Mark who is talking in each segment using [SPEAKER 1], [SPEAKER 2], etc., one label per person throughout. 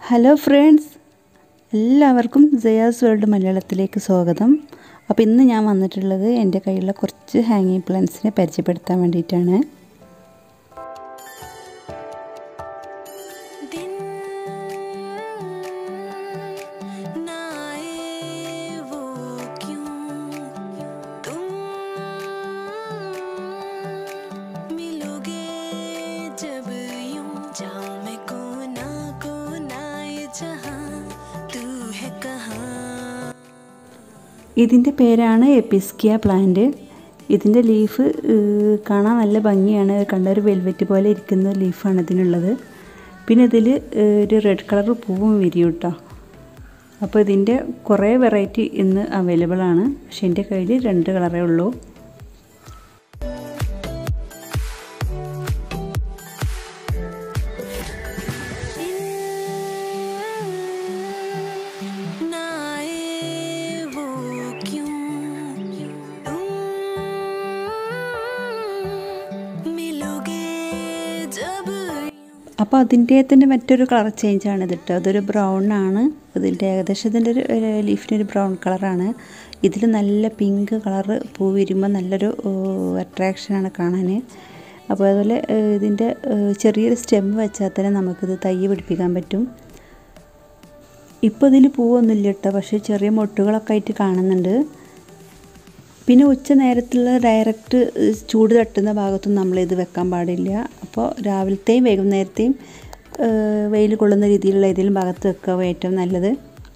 [SPEAKER 1] hello friends എല്ലാവർക്കും Jaya's world മലയാളത്തിലേക്ക് സ്വാഗതം അപ്പോൾ ഇന്ന് ഞാൻ വന്നിട്ടുള്ളത് എൻ്റെ കയ്യിലുള്ള കുറച്ച് ഹാങ്ങിങ് പ്ലാന്റ്സിനെ പരിചയപ്പെടുത്താൻ വേണ്ടിയിട്ടാണ്
[SPEAKER 2] दिन ना आए वो क्यों तुम मिलोगे जब यूं जाऊं मैं कोना कोना ये जहां तू है कहाँ
[SPEAKER 1] ഇതിൻ്റെ പേരാണ് എപ്പിസ്കിയ പ്ലാന്റ് ഇതിൻ്റെ ലീഫ് ഏഹ്, കാണാൻ നല്ല ഭംഗിയാണ് കണ്ട ഒരു വെൽവെറ്റ് പോലെ ഇരിക്കുന്ന ലീഫാണ് ഇതിനുള്ളത് പിന്നെ ഇതിൽ ഒരു റെഡ് കളർ പൂവും വിരിയും കേട്ടോ അപ്പോൾ ഇതിൻ്റെ കുറേ വെറൈറ്റി ഇന്ന് അവൈലബിൾ ആണ് പക്ഷേ എൻ്റെ കയ്യിൽ രണ്ട് കളറേ ഉള്ളൂ
[SPEAKER 2] ना आए वो क्यों तुम मिलोगे जब
[SPEAKER 1] അപ്പോൾ അതിൻ്റെ തന്നെ മറ്റൊരു കളർ ചേഞ്ച് ആണ് ഇത് കേട്ടോ അതൊരു ബ്രൗൺ ആണ് ഇതിൻ്റെ ഏകദേശം ഇതിൻ്റെ ഒരു ലീഫിന് ഒരു ബ്രൗൺ കളറാണ് ഇതിൽ നല്ല പിങ്ക് കളറ് പൂ വിരുമ്പോൾ നല്ലൊരു അട്രാക്ഷനാണ് കാണാൻ അപ്പോൾ അതുപോലെ ഏഹ്, ഇതിൻ്റെ ഏഹ്, ചെറിയൊരു സ്റ്റെം വെച്ചാൽ തന്നെ നമുക്കിത് തൈ പിടിപ്പിക്കാൻ പറ്റും ഇപ്പോൾ ഇതിൽ പൂവൊന്നുമില്ല കേട്ടോ പക്ഷേ ചെറിയ മൊട്ടുകളൊക്കെ ആയിട്ട് കാണുന്നുണ്ട് പിന്നെ ഉച്ച നേരത്തുള്ള ഡയറക്റ്റ് ചൂട് തട്ടുന്ന ഭാഗത്തൊന്നും നമ്മളിത് വെക്കാൻ പാടില്ല അപ്പോൾ രാവിലത്തെയും വൈകുന്നേരത്തെയും വെയിൽ കൊള്ളുന്ന രീതിയിലുള്ള ഏതെങ്കിലും ഭാഗത്ത് വെക്കുക ഏറ്റവും നല്ലത്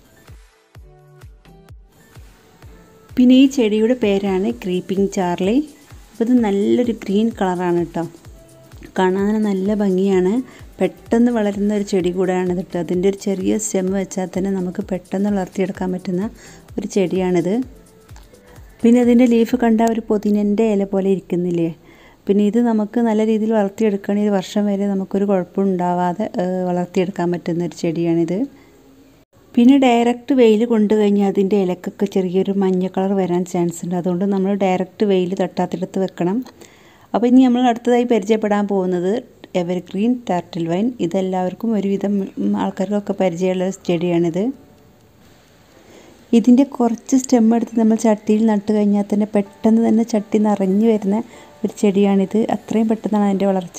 [SPEAKER 1] പിന്നെ ഈ ചെടിയുടെ പേരാണ് ക്രീപ്പിംഗ് ചാർലി അപ്പോൾ ഇത് നല്ലൊരു ഗ്രീൻ കളറാണ് കേട്ടോ കാണാൻ നല്ല ഭംഗിയാണ് പെട്ടെന്ന് വളരുന്ന ഒരു ചെടി കൂടെയാണ് ഇത് കേട്ടോ അതിൻ്റെ ഒരു ചെറിയ സ്റ്റെം വെച്ചാൽ തന്നെ നമുക്ക് പെട്ടെന്ന് വളർത്തിയെടുക്കാൻ പറ്റുന്ന ഒരു ചെടിയാണിത് പിന്നെ അതിൻ്റെ ലീഫ് കണ്ട ഒരു പൊതിനൻ്റെ ഇല പോലെ ഇരിക്കുന്നില്ലേ പിന്നെ ഇത് നമുക്ക് നല്ല രീതിയിൽ വളർത്തിയെടുക്കുകയാണെങ്കിൽ ഒരു വർഷം വരെ നമുക്കൊരു കുഴപ്പമുണ്ടാവാതെ ഏഹ്, വളർത്തിയെടുക്കാൻ പറ്റുന്ന ഒരു ചെടിയാണിത് പിന്നെ ഡയറക്റ്റ് വെയിൽ കൊണ്ടു കഴിഞ്ഞാൽ അതിൻ്റെ ഇലക്കൊക്കെ ചെറിയൊരു മഞ്ഞ കളർ വരാൻ ചാൻസ് ഉണ്ട് അതുകൊണ്ട് നമ്മൾ ഡയറക്റ്റ് വെയിൽ തട്ടാത്തിടത്ത് വെക്കണം അപ്പോൾ ഇനി നമ്മൾ അടുത്തതായി പരിചയപ്പെടാൻ പോകുന്നത് എവർഗ്രീൻ ടാർട്ടിൽ വൈൻ ഇതെല്ലാവർക്കും ഒരുവിധം ഉം, ആൾക്കാർക്കൊക്കെ പരിചയമുള്ള ഒരു ചെടിയാണിത് ഇതിൻ്റെ കുറച്ച് സ്റ്റെം എടുത്ത് നമ്മൾ ചട്ടിയിൽ നട്ട് കഴിഞ്ഞാൽ തന്നെ പെട്ടെന്ന് തന്നെ ചട്ടി നിറഞ്ഞു വരുന്ന ഒരു ചെടിയാണിത് അത്രയും പെട്ടെന്നാണ് അതിൻ്റെ വളർച്ച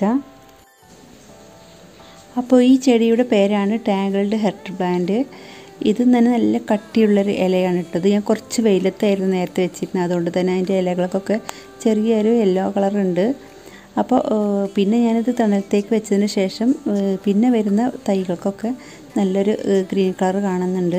[SPEAKER 1] അപ്പോൾ ഈ ചെടിയുടെ പേരാണ് ടാങ്കിൾഡ് ഹെർട്ട് പ്ലാന്റ് ഇത് തന്നെ നല്ല കട്ടിയുള്ളൊരു ഇലയാണ് ഇട്ടത് ഞാൻ കുറച്ച് വെയിലത്തായിരുന്നു നേരത്തെ വെച്ചിരുന്നത് അതുകൊണ്ട് തന്നെ അതിൻ്റെ ഇലകൾക്കൊക്കെ ചെറിയൊരു യെല്ലോ കളറുണ്ട് അപ്പോൾ ഏഹ്, പിന്നെ ഞാനിത് തണലത്തേക്ക് വെച്ചതിന് ശേഷം ഏഹ്, പിന്നെ വരുന്ന തൈകൾക്കൊക്കെ നല്ലൊരു ഏഹ്, ഗ്രീൻ കളർ കാണുന്നുണ്ട്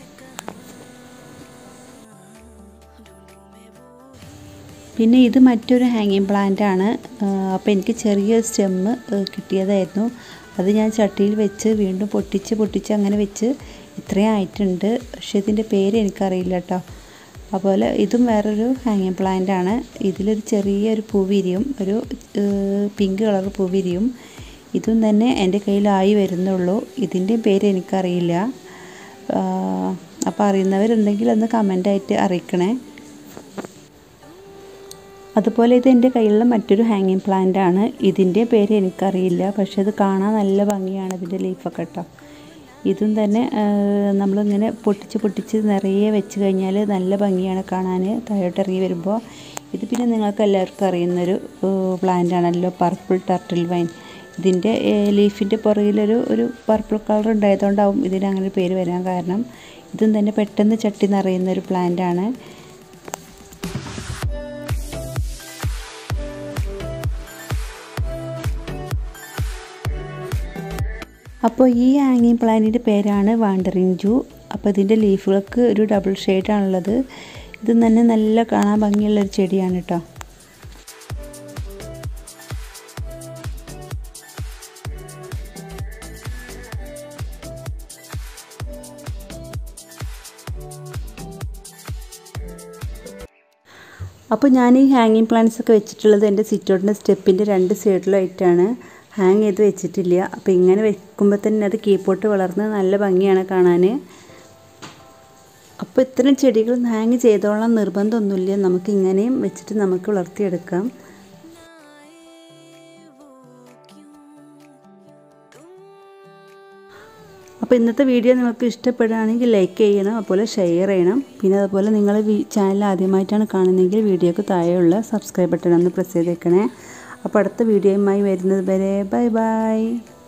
[SPEAKER 1] പിന്നെ ഇത് മറ്റൊരു ഹാങ്ങിങ് പ്ലാന്റ് ആണ് അപ്പോൾ എനിക്ക് ചെറിയ സ്റ്റെമ്മ് കിട്ടിയതായിരുന്നു അത് ഞാൻ ചട്ടിയിൽ വെച്ച് വീണ്ടും പൊട്ടിച്ച് പൊട്ടിച്ച് അങ്ങനെ വെച്ച് ഇത്രയും ആയിട്ടുണ്ട് പക്ഷേ ഇതിൻ്റെ പേര് എനിക്കറിയില്ല കേട്ടോ അതുപോലെ ഇതും വേറൊരു ഹാങ്ങിങ് പ്ലാന്റ് ആണ് ഇതിലൊരു ചെറിയൊരു പൂവിരിയും ഒരു പിങ്ക് കളർ പൂവിരിയും ഇതും തന്നെ എൻ്റെ കയ്യിലായി വരുന്നുള്ളൂ ഇതിൻ്റെ പേര് എനിക്കറിയില്ല അപ്പോൾ അറിയുന്നവരുണ്ടെങ്കിൽ ഒന്ന് കമൻ്റായിട്ട് അറിയിക്കണേ അതുപോലെ ഇത് എൻ്റെ കയ്യിലുള്ള മറ്റൊരു ഹാങ്ങിങ് പ്ലാന്റ് ആണ് ഇതിൻ്റെ പേര് എനിക്കറിയില്ല പക്ഷെ അത് കാണാൻ നല്ല ഭംഗിയാണ് ഇതിൻ്റെ ലീഫൊക്കെ കേട്ടോ ഇതും തന്നെ ആ, നമ്മളിങ്ങനെ പൊട്ടിച്ച് പൊട്ടിച്ച് നിറയെ വെച്ച് കഴിഞ്ഞാൽ നല്ല ഭംഗിയാണ് കാണാൻ താഴോട്ട് ഇറങ്ങി വരുമ്പോൾ ഇത് പിന്നെ നിങ്ങൾക്ക് എല്ലാവർക്കും അറിയുന്നൊരു പ്ലാന്റ് ആണല്ലോ പർപ്പിൾ ടർട്ടിൽ വൈൻ ഇതിൻ്റെ ലീഫിൻ്റെ പുറകിലൊരു ഒരു പർപ്പിൾ കളർ ഉണ്ടായതുകൊണ്ടാവും ഇതിന് അങ്ങനെ ഒരു പേര് വരാൻ കാരണം ഇതും തന്നെ പെട്ടെന്ന് ചട്ടി നിറയുന്ന ഒരു പ്ലാന്റ് ആണ് അപ്പോൾ ഈ ഹാങ്ങിങ് പ്ലാന്റിൻ്റെ പേരാണ് വാണ്ടറിങ് ജൂ അപ്പോൾ ഇതിൻ്റെ ലീഫുകൾക്ക് ഒരു ഡബിൾ ഷെയ്ഡാണുള്ളത് ഇത് തന്നെ നല്ല കാണാൻ ഭംഗിയുള്ള ഒരു ചെടിയാണ് കേട്ടോ അപ്പോൾ ഞാൻ ഈ ഹാങ്ങിങ് പ്ലാന്റ്സ് ഒക്കെ വെച്ചിട്ടുള്ളത് എൻ്റെ സിറ്റൗട്ടിൻ്റെ സ്റ്റെപ്പിൻ്റെ രണ്ട് സൈഡിലായിട്ടാണ് ഹാങ് ചെയ്ത് വെച്ചിട്ടില്ല അപ്പോൾ ഇങ്ങനെ വെക്കുമ്പോൾ തന്നെ അത് കീപ്പോട്ട് വളർന്ന് നല്ല ഭംഗിയാണ് കാണാൻ അപ്പോൾ ഇത്തരം ചെടികൾ ഹാങ് ചെയ്തോളാം നിർബന്ധമൊന്നുമില്ല നമുക്ക് ഇങ്ങനെയും വെച്ചിട്ട് നമുക്ക് വളർത്തിയെടുക്കാം അപ്പോൾ ഇന്നത്തെ വീഡിയോ നിങ്ങൾക്ക് ഇഷ്ടപ്പെടുകയാണെങ്കിൽ ലൈക്ക് ചെയ്യണം അതുപോലെ ഷെയർ ചെയ്യണം പിന്നെ അതുപോലെ നിങ്ങൾ ചാനൽ ആദ്യമായിട്ടാണ് കാണുന്നതെങ്കിൽ വീഡിയോക്ക് താഴെയുള്ള സബ്സ്ക്രൈബ് ബട്ടൺ ഒന്ന് പ്രസ് ചെയ്തേക്കണേ അപ്പോൾ അടുത്ത വീഡിയോയുമായി വരുന്നത് വരെ ബൈ ബൈ